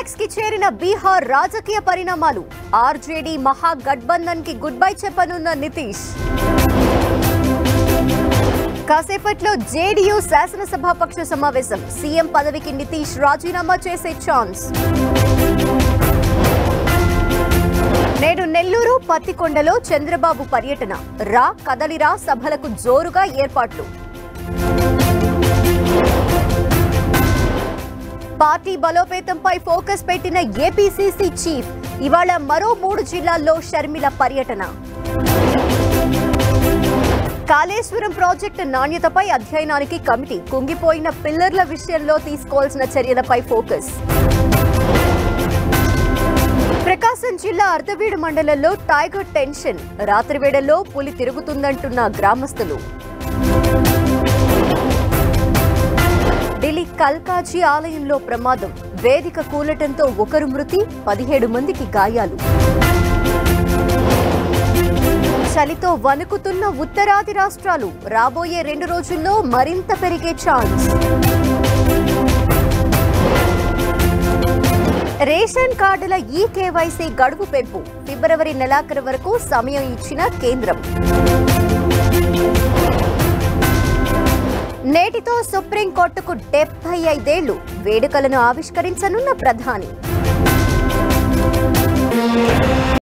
climax కి చేరిన బీహార్ రాజకీయ పరిణామాలు ఆర్జేడీ మహాగఠబంధన్ కి గుడ్ బై చెప్పనున్న నితీష్ కాసేపట్లో జేడీయూ శాసనసభాపక్ష సమావేశం సీఎం పదవికి నితీష్ రాజీనామా చేసే ఛాన్స్ నేడు నెల్లూరు పత్తికొండలో చంద్రబాబు పర్యటన రా కదలిరా సభలకు జోరుగా ఏర్పాట్లు పార్టీ బలోపేతంపై ఫోకస్ పెట్టిన ఏపీసీసీ చీఫ్ ఇవాళ మరో మూడు జిల్లాల్లో షర్మిల పర్యటన కాళేశ్వరం ప్రాజెక్టు నాణ్యతపై అధ్యయనానికి కమిటీ కుంగిపోయిన పిల్లర్ల విషయంలో తీసుకోవాల్సిన చర్యలపై ఫోకస్ ప్రకాశం జిల్లా అర్ధవీడు మండలంలో టైగర్ టెన్షన్ రాత్రి వేళల్లో పులి తిరుగుతుందంటున్న గ్రామస్తులు ఢిల్లీ కల్కాజీ ఆలయంలో ప్రమాదం వేదిక కూలటంతో ఒకరు మృతి పదిహేడు మందికి గాయాలు చలితో వణుకుతున్న ఉత్తరాది రాష్ట్రాలు రాబోయే రెండు రోజుల్లో మరింత పెరిగే ఛాన్స్ రేషన్ కార్డుల ఈ కేవైసీ గడువు పెంపు ఫిబ్రవరి నెలాఖరు వరకు సమయం ఇచ్చిన కేంద్రం నేటితో సుప్రీంకోర్టుకు డెబ్బై ఐదేళ్లు వేడుకలను ఆవిష్కరించనున్న ప్రధాని